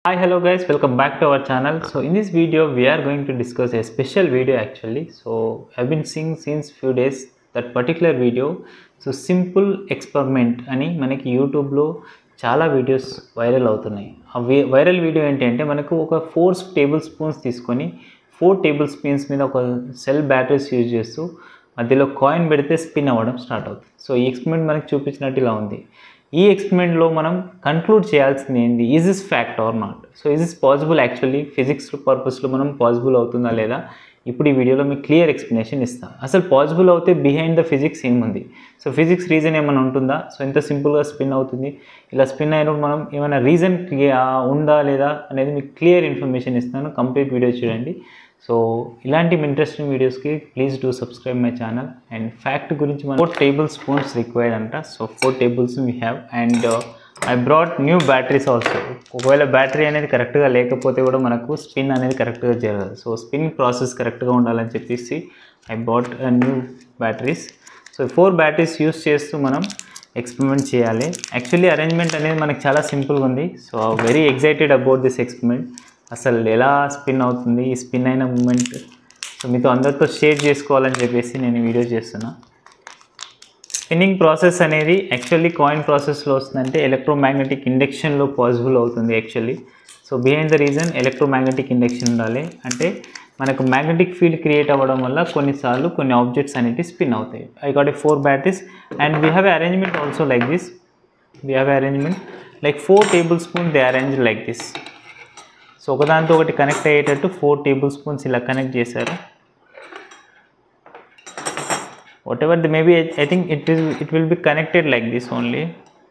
Hi, hello guys, welcome back to our channel. So in this video, we are going to discuss a special video actually. So I've been seeing since few days that particular video. So simple experiment అని మనకి యూట్యూబ్లో చాలా videos viral అవుతున్నాయి ఆ viral video ఏంటంటే మనకు ఒక four table spoons తీసుకొని ఫోర్ టేబుల్ స్పూన్స్ మీద ఒక సెల్ బ్యాటరీస్ యూజ్ చేస్తూ మధ్యలో కాయిన్ పెడితే స్పిన్ అవ్వడం స్టార్ట్ అవుతుంది సో ఈ ఎక్స్పెరిమెంట్ మనకి చూపించినట్టు ఇలా ఉంది ఈ ఎక్స్పెరిమెంట్లో మనం కన్క్లూడ్ చేయాల్సింది ఏంది is is fact or not so is is possible actually physics పర్పస్లో మనం పాసిబుల్ అవుతుందా లేదా ఇప్పుడు ఈ వీడియోలో మీకు క్లియర్ ఎక్స్ప్లెనేషన్ ఇస్తాను అసలు పాసిబుల్ అవుతే బిహైండ్ ద ఫిజిక్స్ ఏముంది సో ఫిజిక్స్ రీజన్ ఏమైనా ఉంటుందా సో ఎంత సింపుల్గా స్పిన్ అవుతుంది ఇలా స్పిన్ అయినప్పుడు మనం ఏమైనా రీజన్ ఉందా లేదా అనేది మీకు క్లియర్ ఇన్ఫర్మేషన్ ఇస్తాను కంప్లీట్ వీడియో చూడండి సో ఇలాంటి ఇంట్రెస్టింగ్ వీడియోస్కి please do subscribe my channel and fact గురించి మనం ఫోర్ టేబుల్ స్పూన్స్ రిక్వైర్డ్ అంట so four tables we have and I brought new batteries also ఒకవేళ బ్యాటరీ అనేది కరెక్ట్గా లేకపోతే కూడా మనకు స్పిన్ అనేది కరెక్ట్గా జరగదు సో స్పిన్ ప్రాసెస్ కరెక్ట్గా ఉండాలని చెప్పేసి I bought new batteries so four batteries use చేస్తూ మనం ఎక్స్పెరిమెంట్ చేయాలి యాక్చువల్లీ అరేంజ్మెంట్ అనేది మనకు చాలా సింపుల్గా ఉంది so very excited about this experiment అసలు ఎలా స్పిన్ అవుతుంది ఈ స్పిన్ అయిన మూమెంట్ సో మీతో అందరితో షేర్ చేసుకోవాలని చెప్పేసి నేను వీడియో చేస్తున్నా స్పిన్నింగ్ ప్రాసెస్ అనేది యాక్చువల్లీ కాయిన్ ప్రాసెస్లో వస్తుందంటే ఎలక్ట్రోమాగ్నెటిక్ ఇండక్షన్లో పాసిబుల్ అవుతుంది actually so behind the reason electromagnetic induction ఉండాలి అంటే మనకు మ్యాగ్నెటిక్ ఫీల్డ్ క్రియేట్ అవ్వడం వల్ల కొన్నిసార్లు కొన్ని ఆబ్జెక్ట్స్ అనేవి స్పిన్ అవుతాయి I got a four batteries and we have arrangement also like this we have arrangement like four table spoon they arrange like this so ఒకదానితో ఒకటి కనెక్ట్ అయ్యేటట్టు ఫోర్ టేబుల్ స్పూన్స్ ఇలా కనెక్ట్ చేశారు whatever the maybe I think it is it will be connected like this only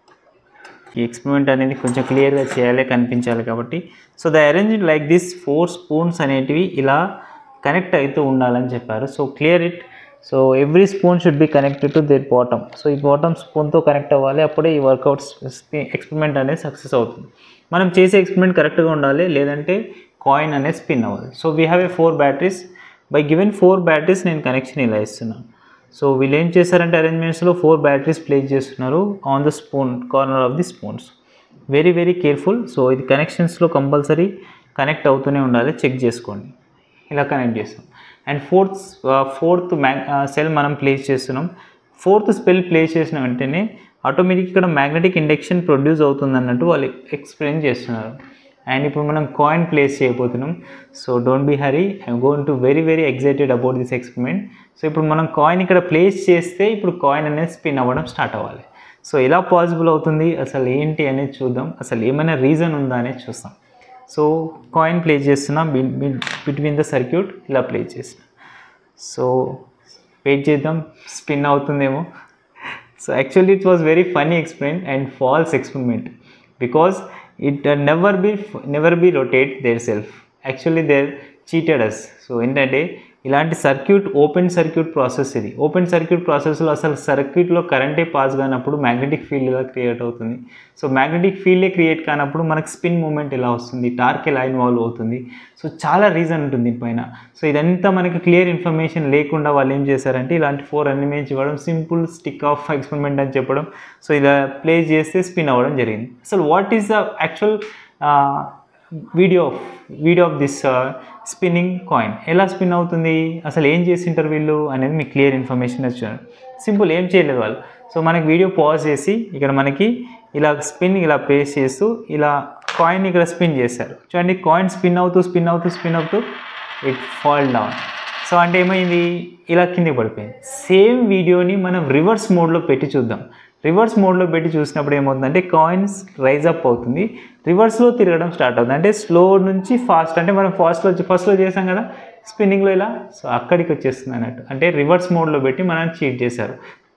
ఈ experiment అనేది కొంచెం క్లియర్గా చేయాలి కనిపించాలి కాబట్టి so the arrange like this four spoons అనేటివి ఇలా కనెక్ట్ అవుతూ ఉండాలని చెప్పారు so clear it so every spoon should be connected to their bottom so ఈ బాటమ్ స్పూన్తో కనెక్ట్ అవ్వాలి అప్పుడే ఈ వర్కౌట్ ఎక్స్పెరిమెంట్ అనేది సక్సెస్ అవుతుంది మనం చేసే ఎక్స్పెరిమెంట్ కరెక్ట్గా ఉండాలి లేదంటే కాయిన్ అనేది స్పిన్ అవ్వాలి so we have a four batteries by given four batteries నేను కనెక్షన్ ఇలా ఇస్తున్నాను సో వీళ్ళు ఏం చేశారంటే అరేంజ్మెంట్స్లో ఫోర్ బ్యాటరీస్ ప్లేస్ చేస్తున్నారు on the spoon corner of the spoons very very careful so ఇది కనెక్షన్స్లో కంపల్సరీ కనెక్ట్ అవుతూనే ఉండాలి చెక్ చేసుకోండి ఇలా కనెక్ట్ చేస్తాం and fourth fourth mag cell మనం ప్లేస్ చేస్తున్నాం ఫోర్త్ స్పెల్ ప్లేస్ చేసిన వెంటనే ఆటోమేటిక్ ఇక్కడ మ్యాగ్నెటిక్ ఇండక్షన్ ప్రొడ్యూస్ అవుతుంది అన్నట్టు వాళ్ళు ఎక్స్ప్లెయిన్ చేస్తున్నారు అండ్ ఇప్పుడు మనం కాయిన్ ప్లేస్ చేయబోతున్నాం so don't be hurry I'm going to very very excited about this experiment so ఇప్పుడు మనం కాయిన్ ఇక్కడ ప్లేస్ చేస్తే ఇప్పుడు కాయిన్ అనేది స్పిన్ అవ్వడం స్టార్ట్ అవ్వాలి సో ఎలా పాసిబుల్ అవుతుంది అసలు ఏంటి అనేది చూద్దాం అసలు ఏమైనా రీజన్ ఉందా అనేది చూస్తాం సో కాయిన్ ప్లేస్ చేస్తున్నా బిట్వీన్ ద సర్క్యూట్ ఇలా ప్లేస్ చేసిన సో వెయిట్ చేద్దాం స్పిన్ అవుతుందేమో so actually it was very funny experiment and false experiment because it never be never be rotate their self actually they cheated us so ఏంటంటే ఇలాంటి circuit open circuit process ఇది open circuit ప్రాసెస్లో అసలు సర్క్యూట్లో కరెంటే pass కానప్పుడు magnetic field ఎలా create అవుతుంది సో మ్యాగ్నెటిక్ ఫీల్డే క్రియేట్ కానప్పుడు మనకు స్పిన్ మూమెంట్ ఎలా వస్తుంది టార్క్ ఎలా ఇన్వాల్వ్ అవుతుంది సో చాలా రీజన్ ఉంటుంది దీనిపైన సో ఇదంతా మనకి క్లియర్ ఇన్ఫర్మేషన్ లేకుండా వాళ్ళు ఏం చేశారంటే ఇలాంటి ఫోర్ ఎలిమెంట్స్ ఇవ్వడం సింపుల్ స్టిక్ ఆఫ్ ఎక్స్పెరిమెంట్ అని చెప్పడం సో ఇలా ప్లే చేస్తే స్పిన్ అవ్వడం జరిగింది అసలు what is the actual video of video of this spinning coin ఎలా స్పిన్ అవుతుంది అసలు ఏం చేసింటారు వీళ్ళు అనేది మీకు క్లియర్ ఇన్ఫర్మేషన్ వచ్చారు సింపుల్ ఏం చేయలేదు వాళ్ళు సో మనకి వీడియో పాజ్ చేసి ఇక్కడ మనకి ఇలా స్పిన్ ఇలా ప్లేస్ చేస్తూ ఇలా కాయిన్ ఇక్కడ స్పిన్ చేశారు చూడండి కాయిన్ స్పిన్ అవుతూ స్పిన్ అవుతూ స్పిన్ అవుతూ ఇట్ ఫాల్ డౌన్ సో అంటే ఏమైంది ఇలా కిందకి పడిపోయింది సేమ్ వీడియోని మనం రివర్స్ మోడ్లో పెట్టి చూద్దాం రివర్స్ మోడ్లో పెట్టి చూసినప్పుడు ఏమవుతుందంటే కాయిన్స్ రైజ్ అప్ అవుతుంది రివర్స్లో తిరగడం స్టార్ట్ అవుతుంది అంటే స్లో నుంచి ఫాస్ట్ అంటే మనం ఫాస్ట్లో ఫస్ట్లో చేసాం కదా స్పిన్నింగ్లో ఇలా సో అక్కడికి వచ్చేస్తుంది అన్నట్టు అంటే రివర్స్ మోడ్లో పెట్టి మనం చీట్ చేశారు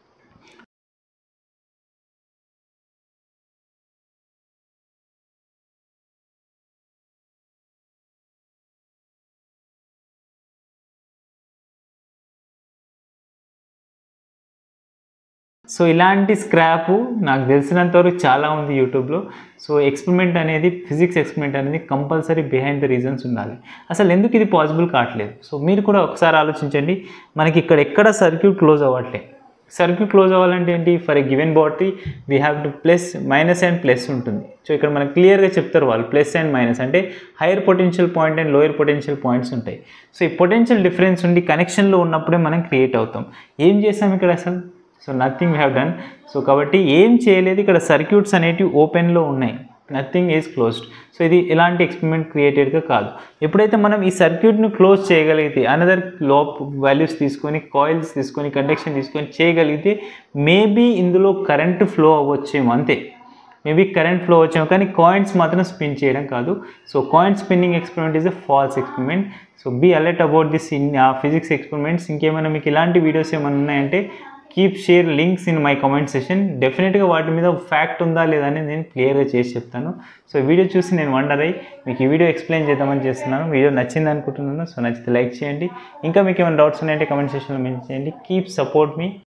సో ఇలాంటి స్క్రాప్ నాకు తెలిసినంత వరకు చాలా ఉంది యూట్యూబ్లో సో ఎక్స్పెరిమెంట్ అనేది ఫిజిక్స్ ఎక్స్పెరిమెంట్ అనేది కంపల్సరీ బిహైండ్ ద రీజన్స్ ఉండాలి అసలు ఎందుకు ఇది పాసిబుల్ కావట్లేదు సో మీరు కూడా ఒకసారి ఆలోచించండి మనకి ఇక్కడ ఎక్కడ సర్క్యూట్ క్లోజ్ అవ్వట్లేదు సర్క్యూట్ క్లోజ్ అవ్వాలంటే ఏంటి for a given body we have to plus minus and plus ఉంటుంది సో ఇక్కడ మనకు క్లియర్గా చెప్తారు వాళ్ళు ప్లస్ అండ్ మైనస్ అంటే higher potential point and lower potential points ఉంటాయి సో ఈ పొటెన్షియల్ డిఫరెన్స్ ఉండి కనెక్షన్లో ఉన్నప్పుడే మనం క్రియేట్ అవుతాం ఏం చేసాం ఇక్కడ అసలు so nothing we have done so కాబట్టి ఏం చేయలేదు ఇక్కడ సర్క్యూట్స్ అనేటివి ఓపెన్లో ఉన్నాయి నథింగ్ ఈజ్ క్లోజ్డ్ సో ఇది ఎలాంటి ఎక్స్పెరిమెంట్ క్రియేటెడ్గా కాదు ఎప్పుడైతే మనం ఈ సర్క్యూట్ను క్లోజ్ చేయగలిగితే అనదర్ లో వాల్యూస్ తీసుకొని కాయిల్స్ తీసుకొని కండక్షన్ తీసుకొని చేయగలిగితే మేబీ ఇందులో కరెంట్ ఫ్లో అవ్వచ్చేమో అంతే మేబీ కరెంట్ ఫ్లో వచ్చాము కానీ కాయిన్స్ మాత్రం స్పిన్ చేయడం కాదు so coin spinning experiment is a false experiment so be alert about this in physics experiments ఇంకేమైనా మీకు ఇలాంటి వీడియోస్ ఏమైనా ఉన్నాయంటే keep share links in my comment session డెఫినెట్గా వాటి మీద ఫ్యాక్ట్ ఉందా లేదా అని నేను క్లియర్గా చేసి చెప్తాను సో వీడియో చూసి నేను వండర్ అయ్యి మీకు ఈ వీడియో ఎక్స్ప్లెయిన్ చేద్దామని చేస్తున్నాను వీడియో నచ్చింది అనుకుంటున్నాను సో నచ్చితే లైక్ చేయండి ఇంకా మీకు ఏమైనా డౌట్స్ ఉన్నాయంటే కమెంట్ సెషన్లో మెన్షన్ చేయండి కీప్ సపోర్ట్ మీ